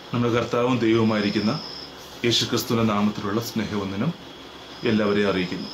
നമ്മുടെ കർത്താവും ദൈവവുമായിരിക്കുന്ന യേശുക്രിസ്തുവിന്റെ നാമത്തിലുള്ള സ്നേഹവന്ദനം എല്ലാവരെയും അറിയിക്കുന്നു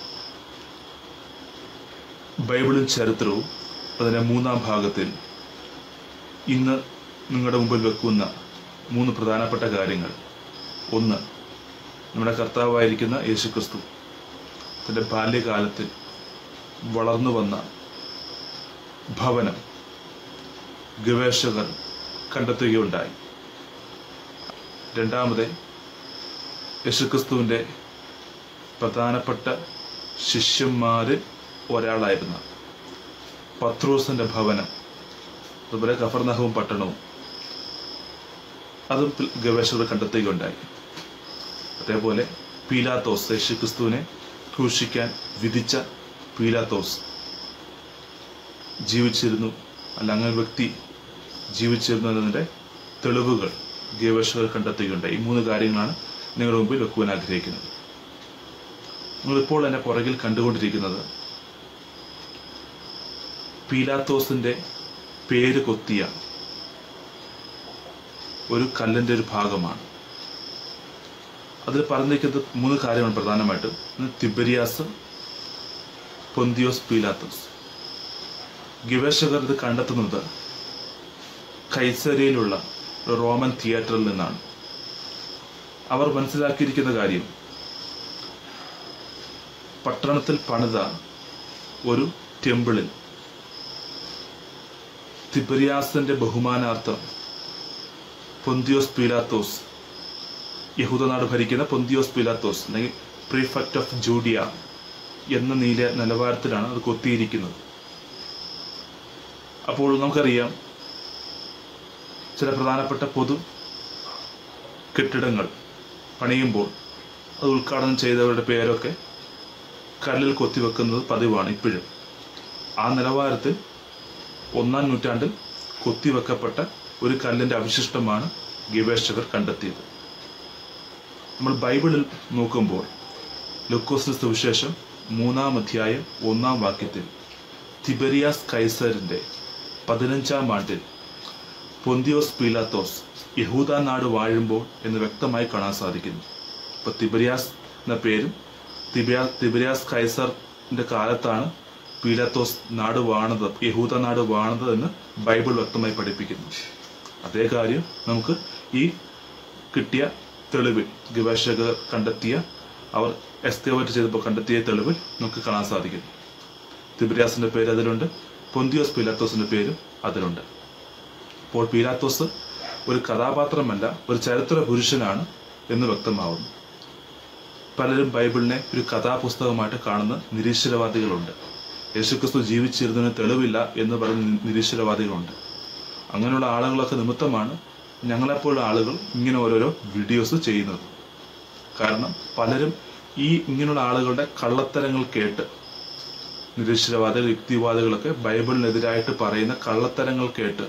ബൈബിളും ചരിത്രവും അതിൻ്റെ മൂന്നാം ഭാഗത്തിൽ ഇന്ന് നിങ്ങളുടെ മുമ്പിൽ വെക്കുന്ന മൂന്ന് പ്രധാനപ്പെട്ട കാര്യങ്ങൾ ഒന്ന് നമ്മുടെ കർത്താവായിരിക്കുന്ന യേശുക്രിസ്തു തൻ്റെ ബാല്യകാലത്തിൽ വളർന്നു വന്ന ഭവനം ഗവേഷകർ കണ്ടെത്തുകയുണ്ടായി രണ്ടാമത് യേശുക്രിസ്തുവിൻ്റെ പ്രധാനപ്പെട്ട ശിഷ്യന്മാരിൽ ഒരാളായിരുന്ന പത്രോസിന്റെ ഭവനം അതുപോലെ കഫർനഹവും പട്ടണവും അതും പി- ഗവേഷകർ കണ്ടെത്തുകയുണ്ടായി അതേപോലെ പീലാത്തോസ് യേശുക്രിസ്തുവിനെ ക്രൂശിക്കാൻ വിധിച്ച പീലാത്തോസ് ജീവിച്ചിരുന്നു അല്ല അങ്ങനെ ഒരു വ്യക്തി ജീവിച്ചിരുന്നു എന്നതിൻ്റെ തെളിവുകൾ ഗവേഷകർ കണ്ടെത്തുകയുണ്ടായി ഈ മൂന്ന് കാര്യങ്ങളാണ് നിങ്ങളുടെ മുമ്പിൽ വെക്കുവാൻ ആഗ്രഹിക്കുന്നത് നിങ്ങളിപ്പോൾ എന്നെ പുറകിൽ കണ്ടുകൊണ്ടിരിക്കുന്നത് പീലാത്തോസിന്റെ പേര് കൊത്തിയ ഒരു കല്ലിന്റെ ഒരു ഭാഗമാണ് അതിൽ പറഞ്ഞിരിക്കുന്നത് മൂന്ന് കാര്യമാണ് പ്രധാനമായിട്ടും ഒന്ന് തിബരിയാസ് പൊന്തിയോസ് പീലാത്തോസ് ഗവേഷകർ ഇത് കണ്ടെത്തുന്നത് കൈസരയിലുള്ള ഒരു റോമൻ തിയേറ്ററിൽ നിന്നാണ് അവർ മനസ്സിലാക്കിയിരിക്കുന്ന കാര്യം പട്ടണത്തിൽ പണിത ഒരു ടെമ്പിളിൽ തിബരിയാസിന്റെ ബഹുമാനാർത്ഥം പൊന്തിയോസ് പീലാത്തോസ് യഹൂദനാട് ഭരിക്കുന്ന പൊന്തിയോസ് പീലാത്തോസ് അല്ലെങ്കിൽ പ്രീഫക്റ്റ് ഓഫ് ജൂഡിയ എന്ന നീല നിലവാരത്തിലാണ് അത് കൊത്തിയിരിക്കുന്നത് അപ്പോൾ നമുക്കറിയാം ചില പ്രധാനപ്പെട്ട പൊതു കെട്ടിടങ്ങൾ പണിയുമ്പോൾ അത് ഉദ്ഘാടനം ചെയ്തവരുടെ പേരൊക്കെ കല്ലിൽ കൊത്തിവെക്കുന്നത് പതിവാണ് ഇപ്പോഴും ആ നിലവാരത്തിൽ ഒന്നാം നൂറ്റാണ്ടിൽ കൊത്തിവെക്കപ്പെട്ട ഒരു കല്ലിന്റെ അവശിഷ്ടമാണ് ഗവേഷകർ കണ്ടെത്തിയത് നമ്മൾ ബൈബിളിൽ നോക്കുമ്പോൾ ലുക്കോസിന് സുവിശേഷം മൂന്നാം അധ്യായം ഒന്നാം വാക്യത്തിൽ തിബരിയാസ് കൈസറിന്റെ പതിനഞ്ചാം ആണ്ടിൽ പൊന്തിയോസ് പീലാത്തോസ് യഹൂദ നാട് വാഴുമ്പോൾ എന്ന് വ്യക്തമായി കാണാൻ സാധിക്കുന്നു ഇപ്പൊ തിബരിയാസ് എന്ന പേരും തിബിയാ തിബരിയാസ് കൈസറിന്റെ കാലത്താണ് പീലാത്തോസ് നാട് വാണത് യഹൂദ നാട് വാണത് എന്ന് ബൈബിൾ വ്യക്തമായി പഠിപ്പിക്കുന്നു അതേ കാര്യം നമുക്ക് ഈ കിട്ടിയ തെളിവിൽ ഗവേഷകർ കണ്ടെത്തിയ അവർ എസ്കവേറ്റ് ചെയ്തപ്പോൾ കണ്ടെത്തിയ തെളിവിൽ നമുക്ക് കാണാൻ സാധിക്കും തിബിരിയാസിന്റെ പേര് അതിലുണ്ട് പൊന്തിയോസ് പീലാത്തോസിന്റെ പേരും അതിലുണ്ട് അപ്പോൾ പീലാത്തോസ് ഒരു കഥാപാത്രമല്ല ഒരു ചരിത്ര പുരുഷനാണ് എന്ന് വ്യക്തമാവുന്നു പലരും ബൈബിളിനെ ഒരു കഥാപുസ്തകമായിട്ട് കാണുന്ന നിരീശ്വരവാദികളുണ്ട് യേശുക്രിസ്തു ജീവിച്ചിരുന്നതിന് തെളിവില്ല എന്ന് പറയുന്ന നി- നിരീശ്വരവാദികളുണ്ട് അങ്ങനെയുള്ള ആളുകളൊക്കെ നിമിത്തമാണ് ഞങ്ങളെപ്പോലുള്ള ആളുകൾ ഇങ്ങനെ ഓരോരോ വീഡിയോസ് ചെയ്യുന്നത് കാരണം പലരും ഈ ഇങ്ങനെയുള്ള ആളുകളുടെ കള്ളത്തരങ്ങൾ കേട്ട് നിരീശ്വരവാദികൾ യുക്തിവാദികളൊക്കെ ബൈബിളിനെതിരായിട്ട് പറയുന്ന കള്ളത്തരങ്ങൾ കേട്ട്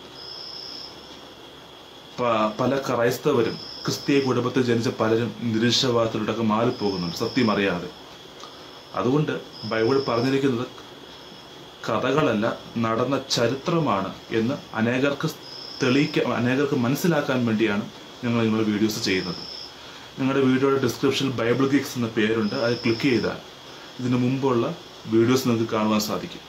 പ- പല ക്രൈസ്തവരും ക്രിസ്തീയ കുടുംബത്തിൽ ജനിച്ച പലരും നിരീശ്വരവാദത്തിലൂടെയൊക്കെ മാറിപ്പോകുന്നുണ്ട് സത്യം അറിയാതെ അതുകൊണ്ട് ബൈബിൾ പറഞ്ഞിരിക്കുന്നത് കഥകളല്ല നടന്ന ചരിത്രമാണ് എന്ന് അനേകർക്ക് തെളിയിക്കാൻ അനേകർക്ക് മനസ്സിലാക്കാൻ വേണ്ടിയാണ് ഞങ്ങൾ നിങ്ങളുടെ വീഡിയോസ് ചെയ്യുന്നത് നിങ്ങളുടെ വീഡിയോയുടെ ഡിസ്ക്രിപ്ഷനിൽ ബൈബിൾ ഗിക്സ് എന്ന പേരുണ്ട് അത് ക്ലിക്ക് ചെയ്താൽ ഇതിനു മുമ്പുള്ള വീഡിയോസ് നിങ്ങൾക്ക് കാണുവാൻ സാധിക്കും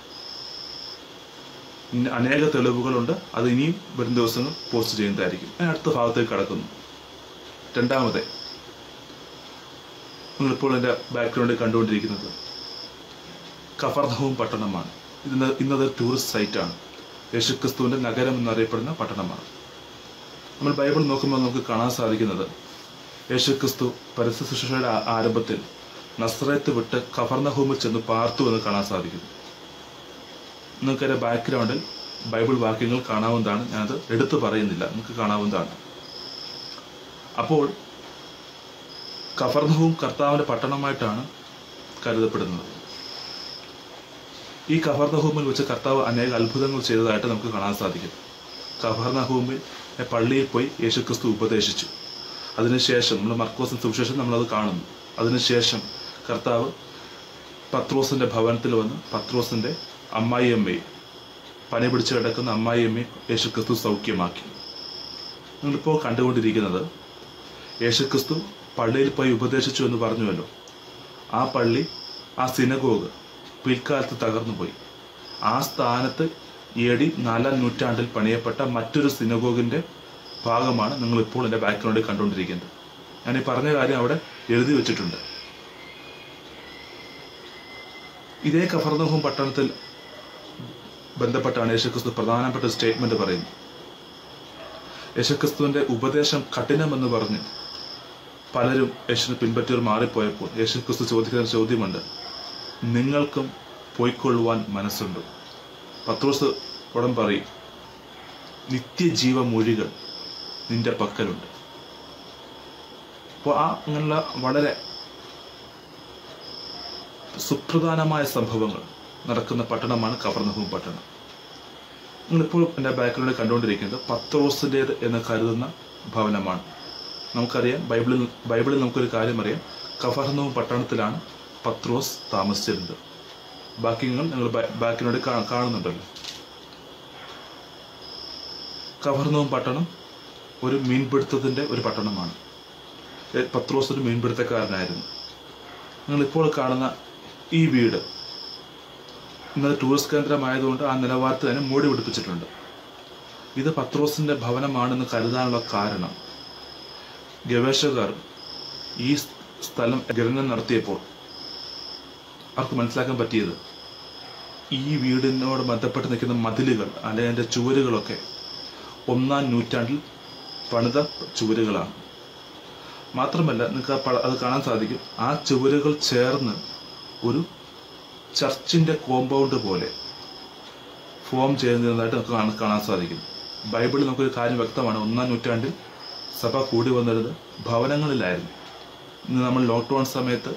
ഇനി അനേക തെളിവുകളുണ്ട് അത് ഇനിയും വരും ദിവസങ്ങൾ പോസ്റ്റ് ചെയ്യുന്നതായിരിക്കും ഞാൻ അടുത്ത ഭാഗത്തേക്ക് കടക്കുന്നു രണ്ടാമത്തെ നിങ്ങളിപ്പോൾ എൻ്റെ ബാക്ക്ഗ്രൗണ്ടിൽ കണ്ടുകൊണ്ടിരിക്കുന്നത് കഫർദഹവും പട്ടണമാണ് ഇന്ന് ഇന്നത് ടൂറിസ്റ്റ് സൈറ്റാണ് യേശുക്രിസ്തുവിന്റെ നഗരം എന്നറിയപ്പെടുന്ന പട്ടണമാണ് നമ്മൾ ബൈബിൾ നോക്കുമ്പോൾ നമുക്ക് കാണാൻ സാധിക്കുന്നത് യേശുക്രിസ്തു പരസ്യ ശുശ്രൂഷയുടെ ആ- ആരംഭത്തിൽ നസ്രയത്ത് വിട്ട് കഫർനഹൂമിൽ ചെന്ന് പാർത്തു എന്ന് കാണാൻ സാധിക്കുന്നു നിങ്ങൾക്ക് എൻ്റെ ബാക്ക്ഗ്രൗണ്ടിൽ ബൈബിൾ വാക്യങ്ങൾ കാണാവുന്നതാണ് ഞാനത് എടുത്തു പറയുന്നില്ല നിങ്ങൾക്ക് കാണാവുന്നതാണ് അപ്പോൾ കഫർനഹൂം കർത്താവിന്റെ പട്ടണമായിട്ടാണ് കരുതപ്പെടുന്നത് ഈ കഫർനഹൂമിൽ വെച്ച് കർത്താവ് അനേക അത്ഭുതങ്ങൾ ചെയ്തതായിട്ട് നമുക്ക് കാണാൻ സാധിക്കും കഫർനഹൂമിൽ പള്ളിയിൽ പോയി യേശുക്രിസ്തു ഉപദേശിച്ചു അതിനുശേഷം നമ്മൾ മർക്കോസിന് സുവിശേഷം നമ്മളത് കാണുന്നു അതിനുശേഷം കർത്താവ് പത്രോസിന്റെ ഭവനത്തിൽ വന്ന് പത്രോസിന്റെ അമ്മായിയമ്മയെ പനി പിടിച്ച് കിടക്കുന്ന അമ്മായിയമ്മയെ യേശുക്രിസ്തു സൗഖ്യമാക്കി നിങ്ങളിപ്പോൾ കണ്ടുകൊണ്ടിരിക്കുന്നത് യേശുക്രിസ്തു പള്ളിയിൽ പോയി ഉപദേശിച്ചു എന്ന് പറഞ്ഞുവല്ലോ ആ പള്ളി ആ സിനഗോഗ് പിൽക്കാലത്ത് തകർന്നു പോയി ആ സ്ഥാനത്ത് എ ഡി നാലാം നൂറ്റാണ്ടിൽ പണിയപ്പെട്ട മറ്റൊരു സിനഗോഗിന്റെ ഭാഗമാണ് നിങ്ങൾ ഇപ്പോൾ എൻ്റെ ബാക്ക്ഗ്രൗണ്ടിൽ കണ്ടുകൊണ്ടിരിക്കുന്നത് ഞാൻ ഈ പറഞ്ഞ കാര്യം അവിടെ എഴുതി വെച്ചിട്ടുണ്ട് ഇതേ കഫർദഹും പട്ടണത്തിൽ ബന്ധപ്പെട്ടാണ് യേശുക്രിസ്തു പ്രധാനപ്പെട്ട സ്റ്റേറ്റ്മെന്റ് പറയുന്നത് യേശുക്രിസ്തുവിന്റെ ഉപദേശം കഠിനമെന്ന് പറഞ്ഞ് പലരും യേശുവിനെ പിൻപറ്റിയവർ മാറിപ്പോയപ്പോൾ യേശുക്രിസ്തു ചോദിക്കുന്ന ഒരു ചോദ്യമുണ്ട് നിങ്ങൾക്കും പോയിക്കൊള്ളുവാൻ മനസ്സുണ്ട് പത്രോസ് ഉടൻ പറയും നിത്യജീവ മൊഴികൾ നിന്റെ പക്കലുണ്ട് അപ്പോൾ ആ അങ്ങനെയുള്ള വളരെ സുപ്രധാനമായ സംഭവങ്ങൾ നടക്കുന്ന പട്ടണമാണ് കവർന്നഹൂം പട്ടണം നിങ്ങളിപ്പോൾ എൻ്റെ ബാക്ക്ഗ്രൗണ്ടിൽ കണ്ടുകൊണ്ടിരിക്കുന്നത് പത്രോസിൻ്റേത് എന്ന് കരുതുന്ന ഭവനമാണ് നമുക്കറിയാം ബൈബിളിൽ ബൈബിളിൽ നമുക്കൊരു കാര്യം അറിയാം കഫർന്നവും പട്ടണത്തിലാണ് പത്രോസ് താമസിച്ചിരുന്നത് ബാക്കി നിങ്ങൾ നിങ്ങൾ ബാക്കിനോട് കാണുന്നുണ്ടല്ലോ കവർന്നവും പട്ടണം ഒരു മീൻപിടുത്തത്തിൻ്റെ ഒരു പട്ടണമാണ് ഏ, പത്രോസ് ഒരു മീൻപിടുത്തക്കാരനായിരുന്നു നിങ്ങളിപ്പോൾ കാണുന്ന ഈ വീട് ഇന്നത് ടൂറിസ്റ്റ് കേന്ദ്രമായതുകൊണ്ട് ആ നിലവാരത്തിൽ തന്നെ മൂടി പിടിപ്പിച്ചിട്ടുണ്ട് ഇത് പത്രോസിന്റെ ഭവനമാണെന്ന് കരുതാനുള്ള കാരണം ഗവേഷകർ ഈ സ്ഥലം ഖനനം നടത്തിയപ്പോൾ അവർക്ക് മനസ്സിലാക്കാൻ പറ്റിയത് ഈ വീടിനോട് ബന്ധപ്പെട്ട് നിൽക്കുന്ന മതിലുകൾ അല്ലെങ്കിൽ അതിൻ്റെ ചുവരുകളൊക്കെ ഒന്നാം നൂറ്റാണ്ടിൽ പണിത ചുവരുകളാണ് മാത്രമല്ല നിങ്ങൾക്ക് ആ പ- അത് കാണാൻ സാധിക്കും ആ ചുവരുകൾ ചേർന്ന് ഒരു ചർച്ചിന്റെ കോമ്പൗണ്ട് പോലെ ഫോം ചെയ്യുന്നതായിട്ട് നമുക്ക് കാണാൻ കാണാൻ സാധിക്കും ബൈബിളിൽ നമുക്കൊരു കാര്യം വ്യക്തമാണ് ഒന്നാം നൂറ്റാണ്ടിൽ സഭ കൂടി വന്നിരുന്നത് ഭവനങ്ങളിലായിരുന്നു ഇന്ന് നമ്മൾ ലോക്ക്ഡൗൺ സമയത്ത്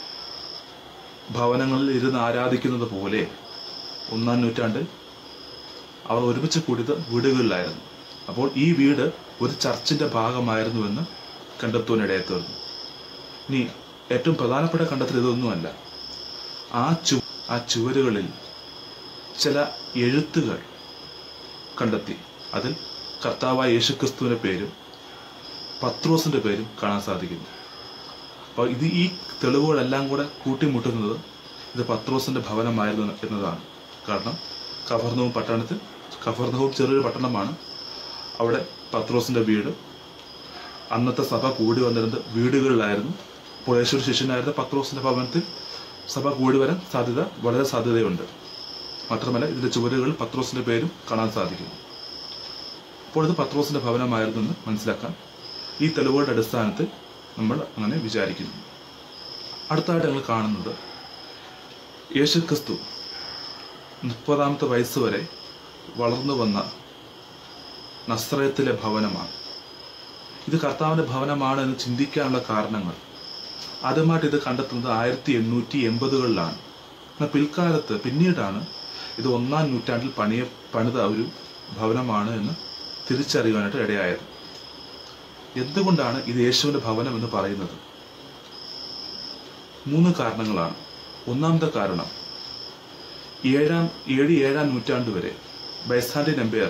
ഭവനങ്ങളിൽ ഇരുന്ന് ആരാധിക്കുന്നത് പോലെ ഒന്നാം നൂറ്റാണ്ടിൽ അവർ ഒരുമിച്ച് കൂടിയത് വീടുകളിലായിരുന്നു അപ്പോൾ ഈ വീട് ഒരു ചർച്ചിന്റെ ഭാഗമായിരുന്നുവെന്ന് കണ്ടെത്തുവാനിടയെ തീർന്നു ഇനി ഏറ്റവും പ്രധാനപ്പെട്ട കണ്ടെത്തൽ ഇതൊന്നുമല്ല ആ ചു ആ ചുവരുകളിൽ ചില എഴുത്തുകൾ കണ്ടെത്തി അതിൽ കർത്താവായ യേശുക്രിസ്തുവിന്റെ പേരും പത്രോസിന്റെ പേരും കാണാൻ സാധിക്കുന്നു അപ്പോൾ ഇത് ഈ തെളിവുകളെല്ലാം കൂടെ കൂട്ടിമുട്ടുന്നത് ഇത് പത്രോസിന്റെ ഭവനമായിരുന്നു എന്നതാണ് കാരണം കഫർന്നവും പട്ടണത്തിൽ കഫർന്നവും ചെറിയൊരു പട്ടണമാണ് അവിടെ പത്രോസിന്റെ വീട് അന്നത്തെ സഭ കൂടി വന്നിരുന്നത് വീടുകളിലായിരുന്നു അപ്പോൾ യേശു ശിഷ്യനായിരുന്ന പത്രോസിന്റെ ഭവനത്തിൽ സഭ കൂടി വരാൻ സാധ്യത വളരെ സാധ്യതയുണ്ട് മാത്രമല്ല ഇതിന്റെ ചുവരുകളിൽ പത്രോസിന്റെ പേരും കാണാൻ സാധിക്കും അപ്പോൾ ഇത് പത്രോസിന്റെ ഭവനമായിരുന്നു എന്ന് മനസ്സിലാക്കാൻ ഈ തെളിവുകളുടെ അടിസ്ഥാനത്തിൽ നമ്മൾ അങ്ങനെ വിചാരിക്കുന്നു അടുത്തായിട്ട് ഞങ്ങൾ കാണുന്നത് യേശുക്രിസ്തു മുപ്പതാമത്തെ വയസ്സ് വരെ വളർന്നു വന്ന നസ്രയത്തിലെ ഭവനമാണ് ഇത് കർത്താവിന്റെ ഭവനമാണ് എന്ന് ചിന്തിക്കാനുള്ള കാരണങ്ങൾ ആദ്യമായിട്ട് ഇത് കണ്ടെത്തുന്നത് ആയിരത്തി എണ്ണൂറ്റി എൺപതുകളിലാണ് എന്നാൽ പിൽക്കാലത്ത് പിന്നീടാണ് ഇത് ഒന്നാം നൂറ്റാണ്ടിൽ പണിയ പണിത ഒരു ഭവനമാണ് എന്ന് തിരിച്ചറിയുവാനായിട്ട് ഇടയായത് എന്തുകൊണ്ടാണ് ഇത് യേശുവിന്റെ ഭവനം എന്ന് പറയുന്നത് മൂന്ന് കാരണങ്ങളാണ് ഒന്നാമത്തെ കാരണം ഏഴാം ഏഴ് ഏഴാം നൂറ്റാണ്ട് വരെ ബൈസാൻഡിൻ എംപയർ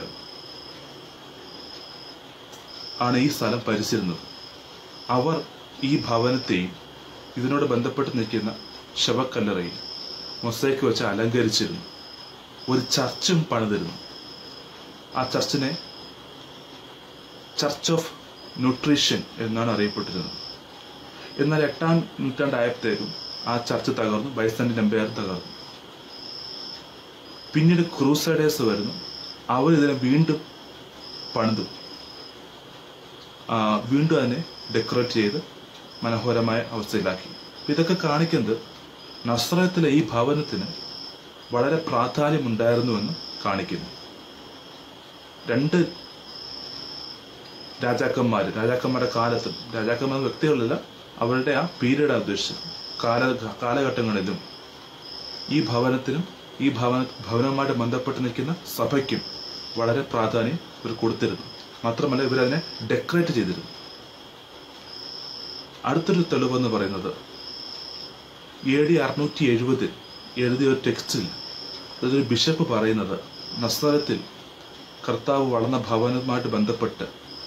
ആണ് ഈ സ്ഥലം ഭരിച്ചിരുന്നത് അവർ ഈ ഭവനത്തെയും ഇതിനോട് ബന്ധപ്പെട്ട് നിൽക്കുന്ന ശവക്കല്ലറയും മൊസൈക്ക് വെച്ച് അലങ്കരിച്ചിരുന്നു ഒരു ചർച്ചും പണിതിരുന്നു ആ ചർച്ചിനെ ചർച്ച് ഓഫ് ന്യൂട്രീഷൻ എന്നാണ് അറിയപ്പെട്ടിരുന്നത് എന്നാൽ എട്ടാം നൂറ്റാണ്ടായപ്പോഴത്തേക്കും ആ ചർച്ച് തകർന്നു ബൈസന്റിന്റെ എംപയർ തകർന്നു പിന്നീട് ക്രൂസൈഡേഴ്സ് വരുന്നു അവർ ഇതിനെ വീണ്ടും പണിതു ആ, വീണ്ടും അതിനെ ഡെക്കറേറ്റ് ചെയ്ത് മനോഹരമായ അവസ്ഥയിലാക്കി ഇതൊക്കെ കാണിക്കുന്നത് നസ്രയത്തിലെ ഈ ഭവനത്തിന് വളരെ പ്രാധാന്യമുണ്ടായിരുന്നുവെന്ന് കാണിക്കുന്നു രണ്ട് രാജാക്കന്മാർ രാജാക്കന്മാരുടെ കാലത്തും രാജാക്കന്മാർ വ്യക്തികളില്ല അവരുടെ ആ പീരീഡ് ഉദ്ദേശിച്ചത് കാല കാലഘട്ടങ്ങളിലും ഈ ഭവനത്തിനും ഈ ഭവന ഭവനവുമായിട്ട് ബന്ധപ്പെട്ട് നിൽക്കുന്ന സഭയ്ക്കും വളരെ പ്രാധാന്യം ഇവർ കൊടുത്തിരുന്നു മാത്രമല്ല ഇവരതിനെ ഡെക്കറേറ്റ് ചെയ്തിരുന്നു അടുത്തൊരു തെളിവെന്ന് പറയുന്നത് എ ഡി അറുന്നൂറ്റി എഴുപതിൽ എഴുതിയ ഒരു ടെക്സ്റ്റിൽ അതൊരു ബിഷപ്പ് പറയുന്നത് നസ്തരത്തിൽ കർത്താവ് വളർന്ന ഭവനവുമായിട്ട് ബന്ധപ്പെട്ട്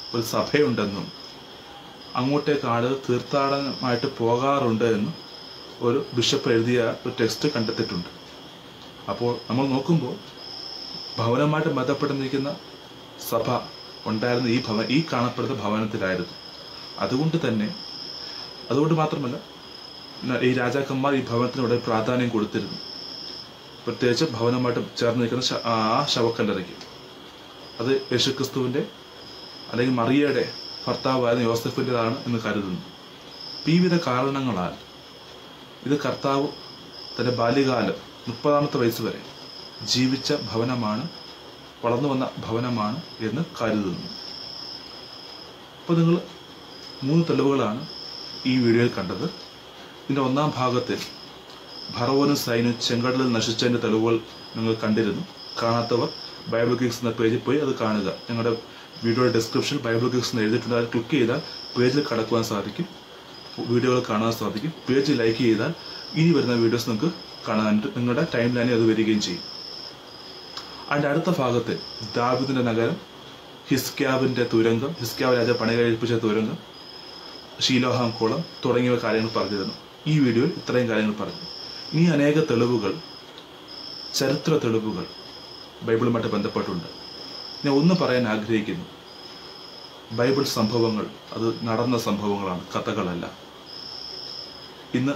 ഒരു സഭയുണ്ടെന്നും അങ്ങോട്ടേക്ക് ആളുകൾ തീർത്ഥാടനമായിട്ട് പോകാറുണ്ട് എന്നും ഒരു ബിഷപ്പ് എഴുതിയ ഒരു ടെക്സ്റ്റ് കണ്ടെത്തിയിട്ടുണ്ട് അപ്പോൾ നമ്മൾ നോക്കുമ്പോൾ ഭവനമായിട്ട് ബന്ധപ്പെട്ടിരിക്കുന്ന സഭ ഉണ്ടായിരുന്ന ഈ ഭവൻ ഈ കാണപ്പെടുന്ന ഭവനത്തിലായിരുന്നു അതുകൊണ്ട് തന്നെ അതുകൊണ്ട് മാത്രമല്ല ന- ഈ രാജാക്കന്മാർ ഈ ഭവനത്തിന് വളരെ പ്രാധാന്യം കൊടുത്തിരുന്നു പ്രത്യേകിച്ച് ഭവനമായിട്ട് ചേർന്ന് നിൽക്കുന്ന ശ- ആ ശവക്കല്ലറയ്ക്ക് അത് യേശുക്രിസ്തുവിൻ്റെ അല്ലെങ്കിൽ മറിയയുടെ ഭർത്താവായിരുന്ന യോസഫിൻ്റെതാണ് എന്ന് കരുതുന്നു വിവിധ കാരണങ്ങളാൽ ഇത് കർത്താവ് തൻ്റെ ബാല്യകാലം മുപ്പതാമത്തെ വയസ്സ് വരെ ജീവിച്ച ഭവനമാണ് വളർന്നു വന്ന ഭവനമാണ് എന്ന് കരുതുന്നു അപ്പോൾ നിങ്ങൾ മൂന്ന് തെളിവുകളാണ് ഈ വീഡിയോയിൽ കണ്ടത് ഇതിൻ്റെ ഒന്നാം ഭാഗത്തിൽ ഭറവോനും സൈനും ചെങ്കടലിൽ നശിച്ചതിൻ്റെ തെളിവുകൾ നിങ്ങൾ കണ്ടിരുന്നു കാണാത്തവർ ബൈബിൾ കിക്സ് എന്ന പേജിൽ പോയി അത് കാണുക ഞങ്ങളുടെ വീഡിയോയുടെ ഡിസ്ക്രിപ്ഷൻ ബൈബിൾ കിക്സ് എന്ന് എഴുതിയിട്ടുണ്ട് അത് ക്ലിക്ക് ചെയ്താൽ പേജിൽ കടക്കുവാൻ സാധിക്കും വീഡിയോകൾ കാണാൻ സാധിക്കും പേജ് ലൈക്ക് ചെയ്താൽ ഇനി വരുന്ന വീഡിയോസ് നിങ്ങൾക്ക് കാണാനായിട്ട് നിങ്ങളുടെ ടൈം ലൈനിൽ അത് വരികയും ചെയ്യും അതിൻ്റെ അടുത്ത ഭാഗത്ത് ദാവിദിന്റെ നഗരം ഹിസ്ക്യാവിന്റെ തുരങ്കം ഹിസ്ക്യാവ് രാജ പണി കഴിപ്പിച്ച തുരങ്കം ശീലോഹാം കുളം തുടങ്ങിയ കാര്യങ്ങൾ പറഞ്ഞിരുന്നു ഈ വീഡിയോയിൽ ഇത്രയും കാര്യങ്ങൾ പറഞ്ഞു ഇനി അനേക തെളിവുകൾ ചരിത്ര തെളിവുകൾ ബൈബിളുമായിട്ട് ബന്ധപ്പെട്ടുണ്ട് ഞാൻ ഒന്ന് പറയാൻ ആഗ്രഹിക്കുന്നു ബൈബിൾ സംഭവങ്ങൾ അത് നടന്ന സംഭവങ്ങളാണ് കഥകളല്ല ഇന്ന്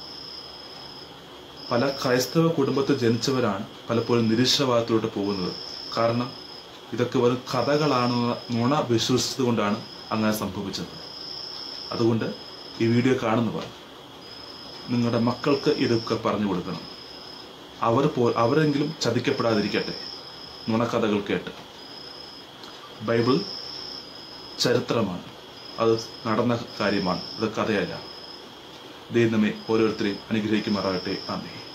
പല ക്രൈസ്തവ കുടുംബത്തിൽ ജനിച്ചവരാണ് പലപ്പോഴും നിരീശ്വരവാദത്തിലോട്ട് പോകുന്നത് കാരണം ഇതൊക്കെ വെറും കഥകളാണെന്ന നുണ വിശ്വസിച്ചത് കൊണ്ടാണ് അങ്ങനെ സംഭവിച്ചത് അതുകൊണ്ട് ഈ വീഡിയോ കാണുന്നവർ നിങ്ങളുടെ മക്കൾക്ക് ഇതൊക്കെ പറഞ്ഞു കൊടുക്കണം അവർ പോ അവരെങ്കിലും ചതിക്കപ്പെടാതിരിക്കട്ടെ നുണക്കഥകൾ കേട്ട് ബൈബിൾ ചരിത്രമാണ് അത് നടന്ന കാര്യമാണ് അത് കഥയല്ല ദൈവമേ ഓരോരുത്തരെയും അനുഗ്രഹിക്കുമാറാകട്ടെ ആമേ